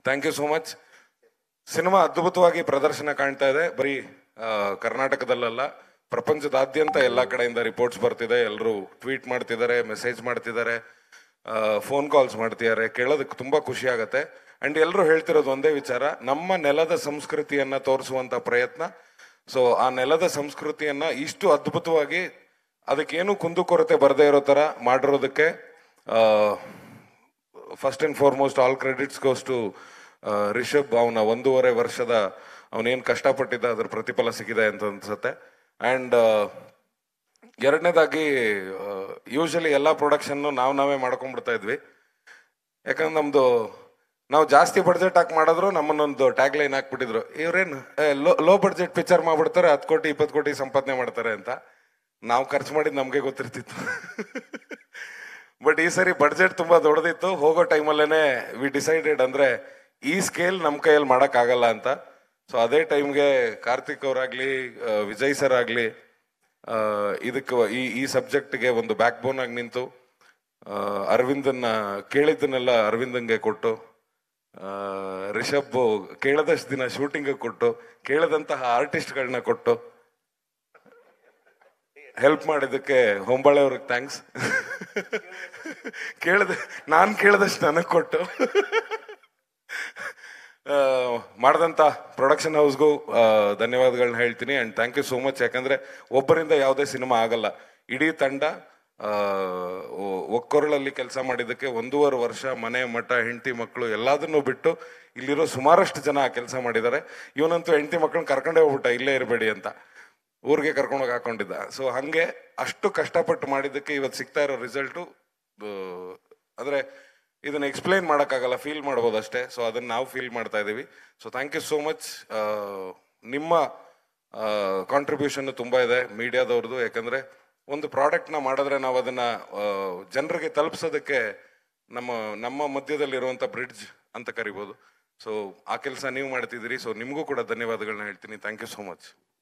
thank you so much cinema ಅದ್ಭುತವಾಗಿ ಪ್ರದರ್ಶನ ಕಾಣ್ತಾ ಇದೆ ಬರೀ ಆ, ಕರ್ನಾಟಕದಲ್ಲಲ್ಲ ಪ್ರಪಂಚದಾದ್ಯಂತ ಎಲ್ಲ ಕಡೆಯಿಂದ ರಿಪೋರ್ಟ್ಸ್ ಬರ್ತಿದೆ ಎಲ್ಲರೂ ಟ್ವೀಟ್ ಮಾಡ್ತಿದ್ದಾರೆ ಮೆಸೇಜ್ ಮಾಡ್ತಿದ್ದಾರೆ ಫೋನ್ ಕಾಲ್ಸ್ ಮಾಡ್ತಿದ್ದಾರೆ ಕೇಳೋದಕ್ಕೆ ತುಂಬಾ ಖುಷಿ ಆಗತ್ತೆ ಅಂಡ್ ಎಲ್ಲರೂ ಹೇಳ್ತಿರೋದು ಒಂದೇ ವಿಚಾರ ನಮ್ಮ ನೆಲದ ಸಂಸ್ಕೃತಿಯನ್ನ ತೋರಿಸುವಂತ ಪ್ರಯತ್ನ ಸೊ ಆ ನೆಲದ ಸಂಸ್ಕೃತಿಯನ್ನ ಇಷ್ಟು ಅದ್ಭುತವಾಗಿ ಅದಕ್ಕೇನು ಕುಂದುಕೊರತೆ ಬರದೇ ಇರೋ ತರ ಮಾಡಿರೋದಕ್ಕೆ first and foremost all credits goes to Rishab ಅವನ ಒಂದೂವರೆ ವರ್ಷದ ಅವನೇನು ಕಷ್ಟಪಟ್ಟಿದ್ದ ಅದ್ರ ಪ್ರತಿಫಲ ಸಿಕ್ಕಿದೆ ಅಂತ ಅನ್ಸುತ್ತೆ ಆ್ಯಂಡ್ ಎರಡನೇದಾಗಿ ಯೂಶಲಿ ಎಲ್ಲ ಪ್ರೊಡಕ್ಷನ್ನು ನಾವು ನಾವೇ ಮಾಡ್ಕೊಂಡ್ಬಿಡ್ತಾ ಇದ್ವಿ ಯಾಕಂದ್ರೆ ನಮ್ದು ನಾವು ಜಾಸ್ತಿ ಬಡ್ಜೆಟ್ ಹಾಕಿ ಮಾಡಿದ್ರು ನಮ್ಮನ್ನೊಂದು ಟ್ಯಾಗ್ ಲೈನ್ ಹಾಕ್ಬಿಟ್ಟಿದ್ರು ಇವ್ರೇನು ಲೋ ಲೋ ಬಡ್ಜೆಟ್ ಪಿಕ್ಚರ್ ಮಾಡ್ಬಿಡ್ತಾರೆ ಹತ್ತು ಕೋಟಿ ಇಪ್ಪತ್ತು ಕೋಟಿ ಸಂಪಾದನೆ ಮಾಡ್ತಾರೆ ಅಂತ ನಾವು ಖರ್ಚು ಮಾಡಿದ್ ನಮಗೆ ಗೊತ್ತಿರ್ತಿತ್ತು ಬಟ್ ಈ ಸರಿ ಬಡ್ಜೆಟ್ ತುಂಬಾ ದೊಡ್ಡದಿತ್ತು ಹೋಗೋ ಟೈಮಲ್ಲೇನೆ ವಿ ಡಿಸೈಡೆಡ್ ಅಂದ್ರೆ ಈ ಸ್ಕೇಲ್ ನಮ್ಮ ಕೈಯಲ್ಲಿ ಆಗಲ್ಲ ಅಂತ ಸೊ ಅದೇ ಟೈಮ್ಗೆ ಕಾರ್ತಿಕ್ ಅವರಾಗ್ಲಿ ಆ, ವಿಜಯ್ ಸರ್ ಆಗ್ಲಿ ಆ, ಇದಕ್ಕೆ ಈ ಈ ಸಬ್ಜೆಕ್ಟ್ಗೆ ಒಂದು ಬ್ಯಾಕ್ ಬೋನ್ ಆಗಿ ನಿಂತು ಆ, ಅರವಿಂದನ್ನ ಕೇಳಿದ್ದನ್ನೆಲ್ಲ ಅರವಿಂದಂಗೆ ಕೊಟ್ಟು ಆ, ರಿಷಬ್ ಕೇಳದಷ್ಟು ದಿನ ಶೂಟಿಂಗ್ ಕೊಟ್ಟು ಕೇಳದಂತಹ ಆರ್ಟಿಸ್ಟ್ಗಳನ್ನ ಕೊಟ್ಟು ಹೆಲ್ಪ್ ಮಾಡಿದ್ದಕ್ಕೆ ಹೊಂಬಾಳೆ ಅವ್ರಿಗೆ ಥ್ಯಾಂಕ್ಸ್ ಕೇಳ್ದ ನಾನು ಕೇಳಿದಷ್ಟು ನನಗೆ ಕೊಟ್ಟು ಆ, ಮಾಡಿದಂಥ ಪ್ರೊಡಕ್ಷನ್ ಹೌಸ್ಗೂ ಧನ್ಯವಾದಗಳನ್ನ ಹೇಳ್ತೀನಿ and thank you so much ಯಾಕಂದ್ರೆ ಒಬ್ಬರಿಂದ ಯಾವುದೇ ಸಿನಿಮಾ ಆಗಲ್ಲ ಇಡೀ ತಂಡ ಆ, ಒ- ಒಕ್ಕೊರಳಲ್ಲಿ ಕೆಲಸ ಮಾಡಿದ್ದಕ್ಕೆ ಒಂದೂವರೆ ವರ್ಷ ಮನೆ ಮಠ ಹೆಂಡತಿ ಮಕ್ಕಳು ಎಲ್ಲದನ್ನೂ ಬಿಟ್ಟು ಇಲ್ಲಿರೋ ಸುಮಾರಷ್ಟು ಜನ ಕೆಲಸ ಮಾಡಿದ್ದಾರೆ ಇವನಂತೂ ಹೆಂಡತಿ ಮಕ್ಕಳನ್ನ ಕರ್ಕೊಂಡೇ ಹೋಗ್ಬಿಟ್ಟ ಇಲ್ಲೇ ಇರಬೇಡಿ ಅಂತ ಊರಿಗೆ ಕರ್ಕೊಂಡೋಗಿ ಹಾಕೊಂಡಿದ್ದ ಸೊ ಹಂಗೆ ಅಷ್ಟು ಕಷ್ಟಪಟ್ಟು ಮಾಡಿದ್ದಕ್ಕೆ ಇವತ್ತು ಸಿಗ್ತಾ ಇರೋ ರಿಸಲ್ಟು ಅಂದ್ರೆ ಇದನ್ನ ಎಕ್ಸ್ಪ್ಲೈನ್ ಮಾಡೋಕ್ಕಾಗಲ್ಲ ಫೀಲ್ ಮಾಡ್ಬೋದು ಅಷ್ಟೇ ಸೊ ಅದನ್ನ ನಾವು ಫೀಲ್ ಮಾಡ್ತಾ ಇದ್ದೀವಿ so thank you so much ನಿಮ್ಮ ಕಾಂಟ್ರಿಬ್ಯೂಷನ್ ತುಂಬಾ ಇದೆ ಮೀಡಿಯಾದವ್ರದ್ದು ಯಾಕಂದ್ರೆ ಒಂದು ಪ್ರಾಡಕ್ಟ್ನ ಮಾಡಿದ್ರೆ ನಾವು ಅದನ್ನ ಜನರಿಗೆ ತಲುಪಿಸೋದಕ್ಕೆ ನಮ್ಮ ನಮ್ಮ ಮಧ್ಯದಲ್ಲಿರುವಂಥ ಬ್ರಿಡ್ಜ್ ಅಂತ ಕರಿಬೋದು ಸೊ ಆ ಕೆಲಸ ನೀವು ಮಾಡ್ತಿದ್ದೀರಿ ಸೊ ನಿಮಗೂ ಕೂಡ ಧನ್ಯವಾದಗಳನ್ನ ಹೇಳ್ತೀನಿ ಥ್ಯಾಂಕ್ ಯು ಸೋ ಮಚ್